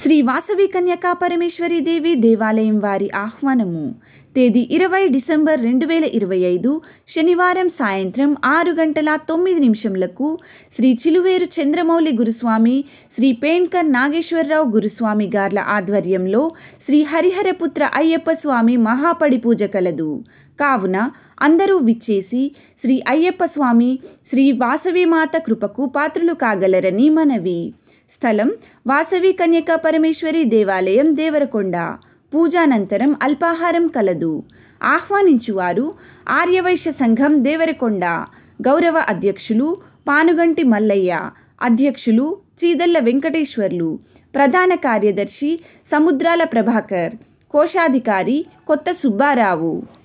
శ్రీ వాసవి కన్యకా పరమేశ్వరి దేవి దేవాలయం వారి ఆహ్వానము తేదీ ఇరవై డిసెంబర్ రెండు వేల ఇరవై ఐదు శనివారం సాయంత్రం ఆరు గంటల తొమ్మిది నిమిషంలకు శ్రీ చిలువేరు చంద్రమౌళి గురుస్వామి శ్రీ పేణ్కర్ నాగేశ్వరరావు గురుస్వామి గార్ల ఆధ్వర్యంలో శ్రీ హరిహరపుత్ర అయ్యప్ప స్వామి మహాపడి పూజ కలదు కావున అందరూ విచ్చేసి శ్రీ అయ్యప్ప స్వామి శ్రీ వాసవిమాత కృపకు పాత్రులు కాగలరని మనవి స్థలం వాసవి కన్యకా పరమేశ్వరి దేవాలయం దేవరకొండ పూజానంతరం అల్పాహారం కలదు ఆహ్వానించువారు ఆర్యవైశ్య సంఘం దేవరకొండ గౌరవ అధ్యక్షులు పానుగంటి మల్లయ్య అధ్యక్షులు చీదల్ల వెంకటేశ్వర్లు ప్రధాన కార్యదర్శి సముద్రాల ప్రభాకర్ కోశాధికారి కొత్త సుబ్బారావు